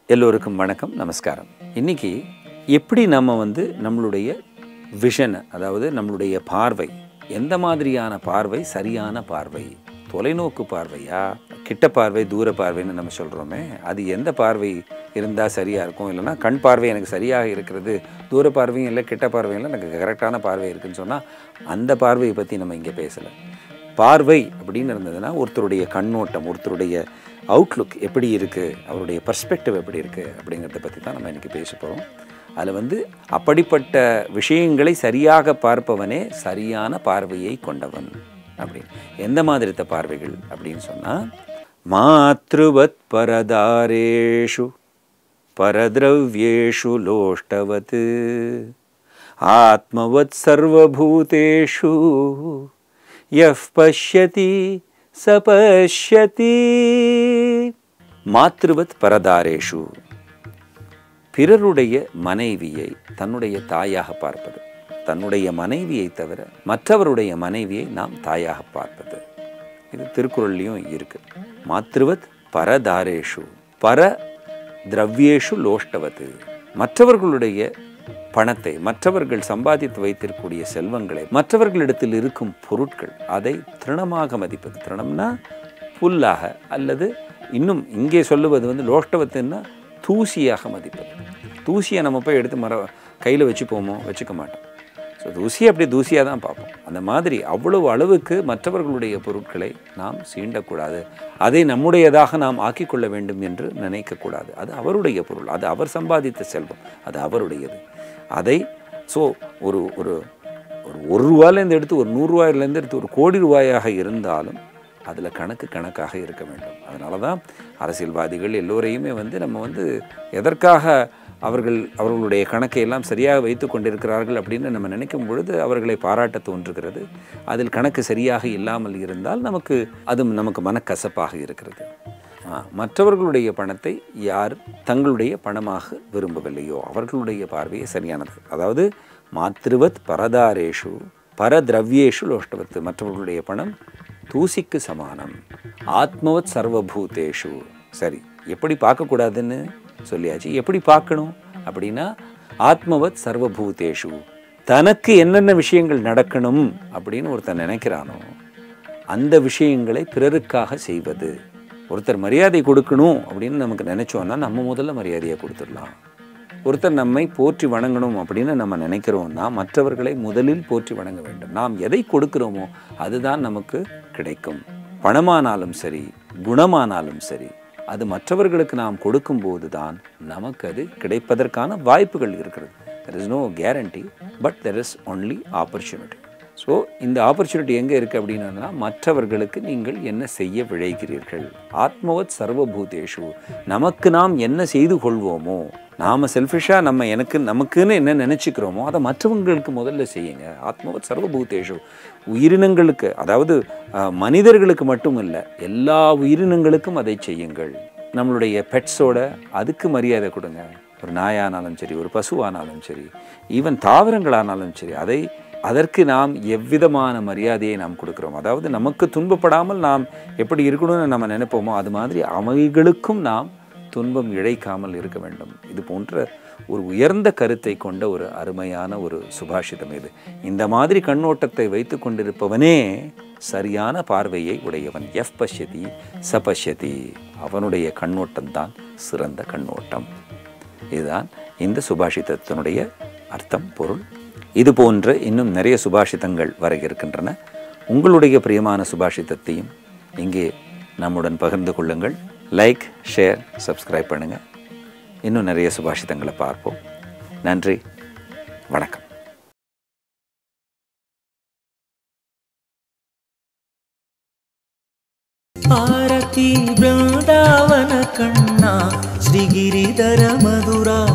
எல்லோருக்கும் வணக்கம் நமஸ்காரம் இன்னைக்கு எப்படி நம்ம வந்து நம்மளுடைய விஷன் அதாவது நம்மளுடைய பார்வை எந்த மாதிரியான பார்வை சரியான பார்வை தொலைநோக்கு பார்வையா கிட்ட பார்வை தூர பார்வைன்னு நம்ம சொல்கிறோமே அது எந்த பார்வை இருந்தால் சரியாக இருக்கும் இல்லைன்னா கண் பார்வை எனக்கு சரியாக இருக்கிறது தூர பார்வையும் இல்லை கிட்ட பார்வையும் இல்லை எனக்கு கரெக்டான பார்வை இருக்குன்னு சொன்னால் அந்த பார்வையை பற்றி நம்ம இங்கே பேசலை பார்வை அப்படின்னு இருந்ததுன்னா ஒருத்தருடைய கண்ணோட்டம் ஒருத்தருடைய அவுட்லுக் எப்படி இருக்குது அவருடைய பர்ஸ்பெக்டிவ் எப்படி இருக்குது அப்படிங்கிறத பற்றி தான் நம்ம இன்றைக்கி பேச போகிறோம் அதில் வந்து அப்படிப்பட்ட விஷயங்களை சரியாக பார்ப்பவனே சரியான பார்வையை கொண்டவன் அப்படின்னு எந்த மாதிரித்த பார்வைகள் அப்படின்னு சொன்னால் மாத்ருவத் பரதாரேஷு பரதிரவ்யேஷு லோஷ்டவத் ஆத்மவத் சர்வபூதேஷு யஃப் பஷ்யதி ச பஷ்யதி மாத்ருவத் பரதாரேஷு பிறருடைய மனைவியை தன்னுடைய தாயாக பார்ப்பது தன்னுடைய மனைவியை தவிர மற்றவருடைய மனைவியை நாம் தாயாக பார்ப்பது இது திருக்குறள்லையும் இருக்கு மாத்ருவத் பரதாரேஷு பர திரவ்யேஷு லோஷ்டவத்து மற்றவர்களுடைய பணத்தை மற்றவர்கள் சம்பாதித்து வைத்திருக்கக்கூடிய செல்வங்களை மற்றவர்களிடத்தில் இருக்கும் பொருட்கள் அதை திருணமாக மதிப்பது திருணம்னா புல்லாக அல்லது இன்னும் இங்கே சொல்லுவது வந்து லோஷ்டவத்துன்னா தூசியாக மதிப்பது தூசியை நம்ம போய் எடுத்து மர கையில் வச்சுப்போமோ வச்சுக்க மாட்டோம் ஸோ தூசியை அப்படியே தூசியாக தான் பார்ப்போம் அந்த மாதிரி அவ்வளவு அளவுக்கு மற்றவர்களுடைய பொருட்களை நாம் சீண்டக்கூடாது அதை நம்முடையதாக நாம் ஆக்கிக்கொள்ள வேண்டும் என்று நினைக்கக்கூடாது அது அவருடைய பொருள் அது அவர் சம்பாதித்த செல்வம் அது அவருடையது அதை ஸோ ஒரு ஒரு ஒரு ஒரு ரூபாயிலேருந்து எடுத்து ஒரு நூறுரூவாயிலேருந்து எடுத்து ஒரு கோடி ரூபாயாக இருந்தாலும் அதில் கணக்கு கணக்காக இருக்க வேண்டும் அதனால தான் அரசியல்வாதிகள் எல்லோரையுமே வந்து நம்ம வந்து எதற்காக அவர்கள் அவர்களுடைய கணக்கை எல்லாம் சரியாக வைத்து கொண்டிருக்கிறார்கள் அப்படின்னு நம்ம நினைக்கும் பொழுது அவர்களை பாராட்ட தோன்றுகிறது அதில் கணக்கு சரியாக இல்லாமல் இருந்தால் நமக்கு அது நமக்கு மனக்கசப்பாக இருக்கிறது மற்றவர்களுடைய பணத்தை யார் தங்களுடைய பணமாக விரும்பவில்லையோ அவர்களுடைய பார்வையே சரியானது அதாவது மாத்ருவத் பரதாரேஷு பரதிரவ்யேஷு லோஷ்டவத்து மற்றவர்களுடைய பணம் தூசிக்கு சமானம் ஆத்மவத் சர்வபூதேஷு சரி எப்படி பார்க்கக்கூடாதுன்னு சொல்லியாச்சு எப்படி பார்க்கணும் அப்படின்னா ஆத்மவத் சர்வபூதேஷு தனக்கு என்னென்ன விஷயங்கள் நடக்கணும் அப்படின்னு ஒருத்தன் நினைக்கிறானோ அந்த விஷயங்களை பிறருக்காக செய்வது ஒருத்தர் மரியாதை கொடுக்கணும் அப்படின்னு நமக்கு நினச்சோன்னா நம்ம முதல்ல மரியாதையை கொடுத்துடலாம் ஒருத்தர் நம்மை போற்றி வணங்கணும் அப்படின்னு நம்ம நினைக்கிறோம்னா மற்றவர்களை முதலில் போற்றி வணங்க வேண்டும் நாம் எதை கொடுக்கிறோமோ அதுதான் நமக்கு கிடைக்கும் பணமானாலும் சரி குணமானாலும் சரி அது மற்றவர்களுக்கு நாம் கொடுக்கும்போது தான் நமக்கு அது கிடைப்பதற்கான வாய்ப்புகள் இருக்கிறது there is no guarantee but there is only opportunity so இந்த ஆப்பர்ச்சுனிட்டி எங்கே இருக்குது அப்படின்னா மற்றவர்களுக்கு நீங்கள் என்ன செய்ய விழைகிறீர்கள் ஆத்மவத் சர்வபூதேஷு நமக்கு நாம் என்ன செய்து கொள்வோமோ நாம் செல்ஃபிஷாக நம்ம எனக்கு நமக்குன்னு என்ன நினச்சிக்கிறோமோ அதை மற்றவங்களுக்கு முதல்ல செய்யுங்க ஆத்மவத் சர்வபூதேஷு உயிரினங்களுக்கு அதாவது மனிதர்களுக்கு மட்டும் இல்லை எல்லா உயிரினங்களுக்கும் அதை செய்யுங்கள் நம்மளுடைய பெட்ஸோட அதுக்கு மரியாதை கொடுங்க ஒரு நாயானாலும் சரி ஒரு பசுவானாலும் சரி ஈவன் தாவரங்களானாலும் சரி அதை அதற்கு நாம் எவ்விதமான மரியாதையை நாம் கொடுக்குறோம் அதாவது நமக்கு துன்பப்படாமல் நாம் எப்படி இருக்கணும்னு நம்ம நினைப்போமோ அது மாதிரி அவைகளுக்கும் நாம் துன்பம் இழைக்காமல் இருக்க வேண்டும் இது போன்ற ஒரு உயர்ந்த கருத்தை கொண்ட ஒரு அருமையான ஒரு சுபாஷிதம் இது இந்த மாதிரி கண்ணோட்டத்தை வைத்து கொண்டிருப்பவனே சரியான பார்வையை உடையவன் எஃப் பஷ்யதி ச பஷ்யதி அவனுடைய கண்ணோட்டம் தான் சிறந்த கண்ணோட்டம் இதுதான் இந்த சுபாஷிதத்தினுடைய அர்த்தம் பொருள் இது போன்ற இன்னும் நிறைய சுபாஷிதங்கள் வர இருக்கின்றன உங்களுடைய பிரியமான சுபாஷிதத்தையும் இங்கே நம்முடன் பகிர்ந்து கொள்ளுங்கள் லைக் ஷேர் சப்ஸ்கிரைப் பண்ணுங்கள் இன்னும் நிறைய சுபாஷிதங்களை பார்ப்போம் நன்றி வணக்கம் ಆರತಿ ಬೃಂದಾವನ ಕಣ್ಣ ಶ್ರೀಗಿರಿಧರ ಮಧುರ